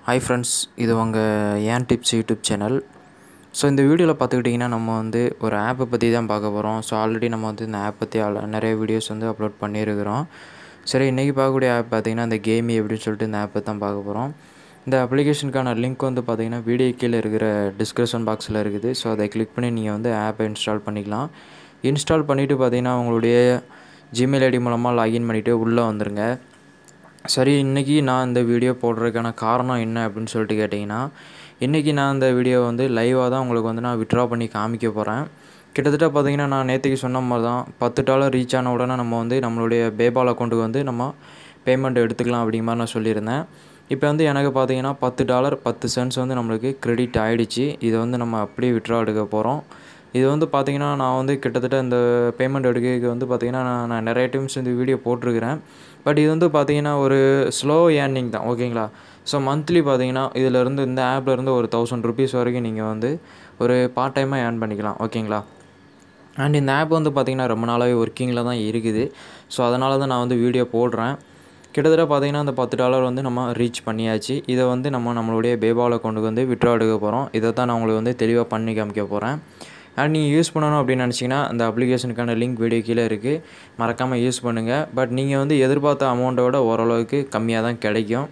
hi friends இது உங்கள் ஏன் டிப்ஸ் யூடியூப் சேனல் ஸோ இந்த வீடியோவில் பார்த்துக்கிட்டிங்கன்னா நம்ம வந்து ஒரு ஆப்பை பற்றி தான் பார்க்க போகிறோம் ஸோ ஆல்ரெடி நம்ம வந்து இந்த ஆப் பற்றி ஆல் நிறைய வீடியோஸ் வந்து அப்லோட் பண்ணியிருக்கிறோம் சரி இன்றைக்கி பார்க்கக்கூடிய ஆப் பார்த்திங்கன்னா இந்த கேமி அப்படின்னு சொல்லிட்டு இந்த ஆப்பை தான் பார்க்க போகிறோம் இந்த அப்ளிகேஷனுக்கான லிங்க் வந்து பார்த்திங்கன்னா வீடியோ கீழே இருக்கிற டிஸ்கிரிப்ஷன் பாக்ஸில் இருக்குது ஸோ அதை கிளிக் பண்ணி நீங்கள் வந்து ஆப்பை இன்ஸ்டால் பண்ணிக்கலாம் இன்ஸ்டால் பண்ணிவிட்டு பார்த்திங்கன்னா உங்களுடைய ஜிமெயில் ஐடி மூலமாக லாகின் பண்ணிவிட்டு உள்ளே வந்துடுங்க சரி இன்றைக்கி நான் இந்த வீடியோ போடுறதுக்கான காரணம் என்ன அப்படின்னு சொல்லிட்டு கேட்டிங்கன்னா இன்றைக்கி நான் இந்த வீடியோ வந்து லைவாக தான் உங்களுக்கு வந்து நான் விட்ரா பண்ணி காமிக்க போகிறேன் கிட்டத்தட்ட பார்த்திங்கன்னா நான் நேற்றுக்கு சொன்ன மாதிரி தான் பத்து டாலர் ரீச் ஆன உடனே நம்ம வந்து நம்மளுடைய பேபால் அக்கௌண்ட்டுக்கு வந்து நம்ம பேமெண்ட் எடுத்துக்கலாம் அப்படிங்கிற மாதிரி நான் சொல்லியிருந்தேன் இப்போ வந்து எனக்கு பார்த்தீங்கன்னா பத்து டாலர் பத்து சென்ட்ஸ் வந்து நம்மளுக்கு கிரெடிட் ஆகிடுச்சு இதை வந்து நம்ம அப்படியே விட்ரா எடுக்க போகிறோம் இது வந்து பார்த்திங்கன்னா நான் வந்து கிட்டத்தட்ட இந்த பேமெண்ட் எடுக்கிறதுக்கு வந்து பார்த்திங்கன்னா நான் நான் நிறைய டைம்ஸ் இந்த வீடியோ போட்டிருக்கிறேன் பட் இது வந்து பார்த்திங்கன்னா ஒரு ஸ்லோ ஏர்னிங் தான் ஓகேங்களா ஸோ மந்த்லி பார்த்தீங்கன்னா இதிலேருந்து இந்த ஆப்லேருந்து ஒரு தௌசண்ட் ருபீஸ் வரைக்கும் நீங்கள் வந்து ஒரு பார்ட் டைமாக ஏர்ன் பண்ணிக்கலாம் ஓகேங்களா அண்ட் இந்த ஆப் வந்து பார்த்திங்கன்னா ரொம்ப நாளாகவே ஒர்க்கிங்கில் தான் இருக்குது ஸோ அதனால தான் நான் வந்து வீடியோ போடுறேன் கிட்டத்தட்ட பார்த்திங்கன்னா அந்த பத்து டாலர் வந்து நம்ம ரீச் பண்ணியாச்சு இதை வந்து நம்ம நம்மளுடைய பேபால் அக்கௌண்ட்டுக்கு வந்து விட்ரா எடுக்க போகிறோம் இதை தான் நான் உங்களுக்கு வந்து தெளிவாக பண்ணி காமிக்க போகிறேன் அண்ட் நீங்கள் யூஸ் பண்ணணும் அப்படின்னு நினச்சிங்கன்னா அந்த அப்ளிகேஷனுக்கான லிங்க் வீடியோ கீழே இருக்குது மறக்காமல் யூஸ் பண்ணுங்கள் பட் நீங்கள் வந்து எதிர்பார்த்த அமௌண்ட்டை விட ஓரளவுக்கு கம்மியாக தான் கிடைக்கும்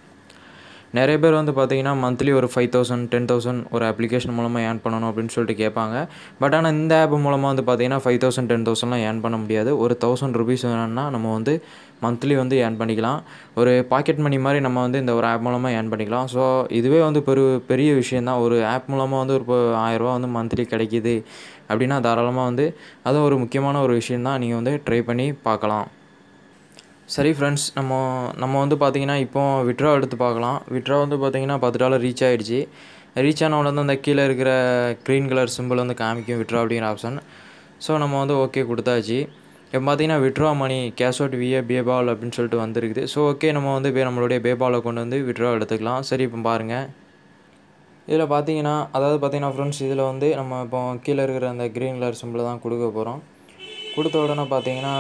நிறைய பேர் வந்து பார்த்தீங்கன்னா மந்த்லி ஒரு ஃபைவ் தௌசண்ட் டென் தௌசண்ட் ஒரு அப்ளிகேஷன் மூலமாக ஏர்ன் பண்ணணும் அப்படின்னு சொல்லிட்டு கேட்பாங்க பட் ஆனால் இந்த ஆப் மூலமாக வந்து பார்த்தீங்கன்னா ஃபைவ் தௌசண்ட் டென் தௌசண்ட்லாம் ஏர்ன் பண்ண முடியாது ஒரு தௌசண்ட் ருபீஸ் வேணும்னா நம்ம வந்து மந்த்லி வந்து ஏர்ன் பண்ணிக்கலாம் ஒரு பாக்கெட் மணி மாதிரி நம்ம வந்து இந்த ஒரு ஆப் மூலமாக ஏர்ன் பண்ணிக்கலாம் ஸோ இதுவே வந்து பெரு பெரிய விஷயந்தான் ஒரு ஆப் மூலமாக வந்து ஒரு இப்போ ஆயிரரூபா வந்து மந்த்லி கிடைக்கிது அப்படின்னா தாராளமாக வந்து அதுவும் ஒரு முக்கியமான ஒரு விஷயந்தான் நீங்கள் வந்து ட்ரை பண்ணி பார்க்கலாம் சரி ஃப்ரெண்ட்ஸ் நம்ம நம்ம வந்து பார்த்திங்கன்னா இப்போ விட்ரா எடுத்து பார்க்கலாம் விட்ரா வந்து பார்த்திங்கன்னா பத்து டாலர் ரீச் ஆகிடுச்சு ரீச் ஆன உடனே அந்த கீழே இருக்கிற க்ரீன் கலர் சிம்பிள் வந்து காமிக்கும் விட்ரா அப்படிங்கிற ஆப்ஷன் ஸோ நம்ம வந்து ஓகே கொடுத்தாச்சு இப்போ பார்த்தீங்கன்னா withdraw money cash out via PayPal அப்படின்னு சொல்லிட்டு வந்துருக்குது ஸோ ஓகே நம்ம வந்து இப்போ நம்மளுடைய பேபாலை கொண்டு வந்து விட்ரா எடுத்துக்கலாம் சரி இப்போ பாருங்கள் இதில் பார்த்தீங்கன்னா அதாவது பார்த்தீங்கன்னா ஃப்ரெண்ட்ஸ் இதில் வந்து நம்ம இப்போ கீழே இருக்கிற அந்த க்ரீன் கலர் சிம்பிளை தான் கொடுக்க போகிறோம் கொடுத்த உடனே பார்த்தீங்கன்னா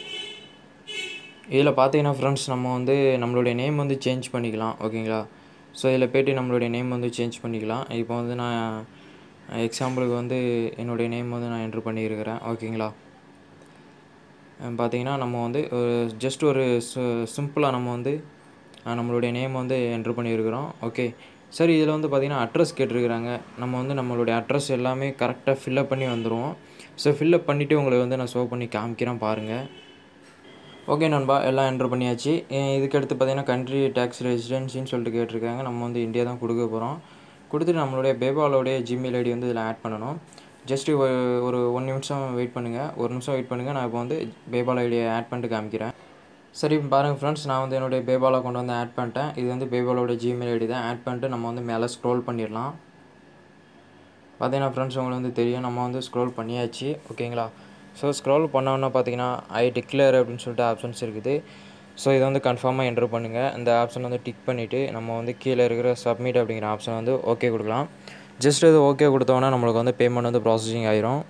இதில் பார்த்தீங்கன்னா ஃப்ரெண்ட்ஸ் நம்ம வந்து நம்மளுடைய நேம் வந்து சேஞ்ச் பண்ணிக்கலாம் ஓகேங்களா ஸோ இதில் போய்ட்டு நம்மளுடைய நேம் வந்து சேஞ்ச் பண்ணிக்கலாம் இப்போ வந்து நான் எக்ஸாம்பிளுக்கு வந்து என்னுடைய நேம் வந்து நான் என்ட்ரு பண்ணியிருக்கிறேன் ஓகேங்களா பார்த்தீங்கன்னா நம்ம வந்து ஒரு ஜஸ்ட் ஒரு சிம்பிளாக நம்ம வந்து நம்மளுடைய நேம் வந்து என்ட்ரு பண்ணியிருக்கிறோம் ஓகே சரி இதில் வந்து பார்த்திங்கன்னா அட்ரஸ் கேட்டிருக்கிறாங்க நம்ம வந்து நம்மளுடைய அட்ரஸ் எல்லாமே கரெக்டாக ஃபில்லப் பண்ணி வந்துடுவோம் ஸோ ஃபில்லப் பண்ணிவிட்டு உங்களுக்கு வந்து நான் ஷோ பண்ணி காமிக்கிறேன் பாருங்கள் ஓகே நண்பா எல்லாம் என்ட்ரு பண்ணியாச்சு இதுக்கு அடுத்து பார்த்திங்கன்னா கண்ட்ரி டேக்ஸ் ரெசிடென்சின்னு சொல்லிட்டு கேட்டிருக்காங்க நம்ம வந்து இந்தியா தான் கொடுக்க போகிறோம் கொடுத்துட்டு நம்மளுடைய பேபாலோடைய ஜிமெயில் ஐடி வந்து இதில் ஆட் பண்ணணும் ஜஸ்ட்டு ஒரு ஒன் நிமிஷம் வெயிட் பண்ணுங்கள் ஒரு நிமிஷம் வெயிட் பண்ணுங்கள் நான் இப்போ வந்து பேபால் ஐடியை ஆட் பண்ணிட்டு காமிக்கிறேன் சரி பாருங்கள் ஃப்ரெண்ட்ஸ் நான் வந்து என்னுடைய பேபாலை கொண்டு வந்து ஆட் பண்ணிட்டேன் இது வந்து பேபாலோட ஜிமெயில் ஐடி தான் ஆட் பண்ணிட்டு நம்ம வந்து மேலே ஸ்க்ரோல் பண்ணிடலாம் பார்த்தீங்கன்னா ஃப்ரெண்ட்ஸ் உங்களுக்கு வந்து தெரியும் நம்ம வந்து ஸ்க்ரோல் பண்ணியாச்சு ஓகேங்களா ஸோ ஸ்க்ரோல் பண்ணோன்னா பார்த்தீங்கன்னா ஐ டிக்ளேர் அப்படின்னு சொல்லிட்டு ஆப்ஷன்ஸ் இருக்குது ஸோ இதை வந்து கன்ஃபார்மாக என்ட்ரு பண்ணுங்கள் இந்த ஆப்ஷன் வந்து டிக் பண்ணிவிட்டு நம்ம வந்து கீழே இருக்கிற சப்மிட் அப்படிங்கிற ஆப்ஷன் வந்து ஓகே கொடுக்கலாம் ஜஸ்ட் இது ஓகே கொடுத்தோன்னா நம்மளுக்கு வந்து பேமெண்ட் வந்து ப்ராசஸிங் ஆயிரும்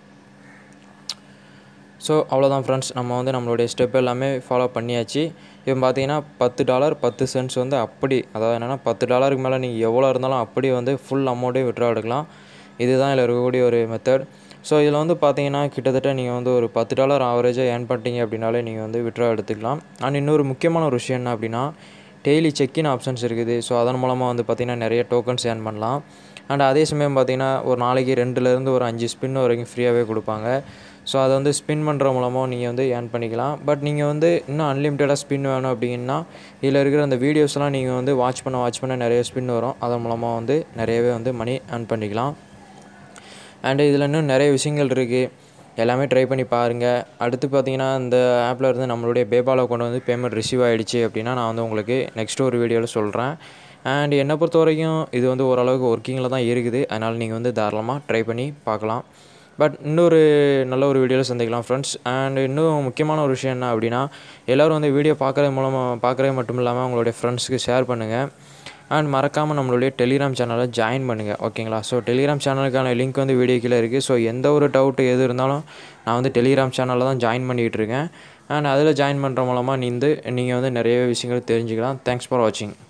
ஸோ அவ்வளோதான் ஃப்ரெண்ட்ஸ் நம்ம வந்து நம்மளுடைய ஸ்டெப் எல்லாமே ஃபாலோ பண்ணியாச்சு இப்போ பார்த்தீங்கன்னா பத்து டாலர் பத்து சென்ட்ஸ் வந்து அப்படி அதாவது என்னென்னா பத்து டாலருக்கு மேலே நீங்கள் எவ்வளோ இருந்தாலும் அப்படி வந்து ஃபுல் அமௌண்ட்டே விட்ரா எடுக்கலாம் இதுதான் இதில் இருக்கக்கூடிய ஒரு மெத்தட் ஸோ இதில் வந்து பார்த்தீங்கன்னா கிட்டத்தட்ட நீங்கள் வந்து ஒரு பத்து டாலர் ஆவரேஜாக ஏர்ன் பண்ணிட்டீங்க அப்படின்னாலே நீங்கள் வந்து விட்ரா எடுத்துக்கலாம் அண்ட் இன்னொரு முக்கியமான ஒரு விஷயம் என்ன அப்படின்னா டெய்லி செக்இன் ஆப்ஷன்ஸ் இருக்குது ஸோ அதன் மூலமாக வந்து பார்த்திங்கன்னா நிறைய டோக்கன்ஸ் ஏர்ன் பண்ணலாம் அண்ட் அதே சமயம் பார்த்திங்கன்னா ஒரு நாளைக்கு ரெண்டுலேருந்து ஒரு அஞ்சு ஸ்பின் வரைக்கும் ஃப்ரீயாகவே கொடுப்பாங்க ஸோ அதை வந்து ஸ்பின் பண்ணுற மூலமாக நீங்கள் வந்து ஏர்ன் பண்ணிக்கலாம் பட் நீங்கள் வந்து இன்னும் அன்லிமிட்டடாக ஸ்பின் வேணும் அப்படின்னா இதில் இருக்கிற அந்த வீடியோஸ்லாம் நீங்கள் வந்து வாட்ச் பண்ண வாட்ச் பண்ண நிறைய ஸ்பின் வரும் அதன் மூலமாக வந்து நிறையவே வந்து மணி ஏர்ன் பண்ணிக்கலாம் அண்டு இதில் இன்னும் நிறைய விஷயங்கள் இருக்குது எல்லாமே ட்ரை பண்ணி பாருங்கள் அடுத்து பார்த்தீங்கன்னா இந்த ஆப்பில் இருந்து நம்மளுடைய பேபாலை கொண்டு வந்து பேமெண்ட் ரிசீவ் ஆகிடுச்சு அப்படின்னா நான் வந்து உங்களுக்கு நெக்ஸ்ட் ஒரு வீடியோவில் சொல்கிறேன் அண்ட் என்னை பொறுத்த வரைக்கும் இது வந்து ஓரளவுக்கு ஒர்க்கிங்கில் தான் இருக்குது அதனால் நீங்கள் வந்து தாராளமாக ட்ரை பண்ணி பார்க்கலாம் பட் இன்னொரு நல்ல ஒரு வீடியோவில் சந்திக்கலாம் ஃப்ரெண்ட்ஸ் அண்ட் இன்னும் முக்கியமான ஒரு விஷயம் என்ன அப்படின்னா எல்லோரும் வந்து வீடியோ பார்க்குறது மூலமாக பார்க்குறது மட்டும் இல்லாமல் உங்களுடைய ஃப்ரெண்ட்ஸுக்கு ஷேர் பண்ணுங்கள் அண்ட் மறக்காமல் நம்மளுடைய டெலிகிராம் சேனலை ஜாயின் பண்ணுங்கள் ஓகேங்களா ஸோ டெலிகிராம் சேனலுக்கான லிங்க் வந்து வீடியோ கீழே இருக்குது ஸோ எந்த ஒரு டவுட்டு எது இருந்தாலும் நான் வந்து டெலிகிராம் சேனலில் தான் ஜாயின் பண்ணிகிட்டு இருக்கேன் அண்ட் அதில் ஜாயின் பண்ணுற மூலமாக நீ வந்து நீங்கள் வந்து நிறைய விஷயங்கள் தெரிஞ்சுக்கலாம் தேங்க்ஸ் ஃபார் வாட்சிங்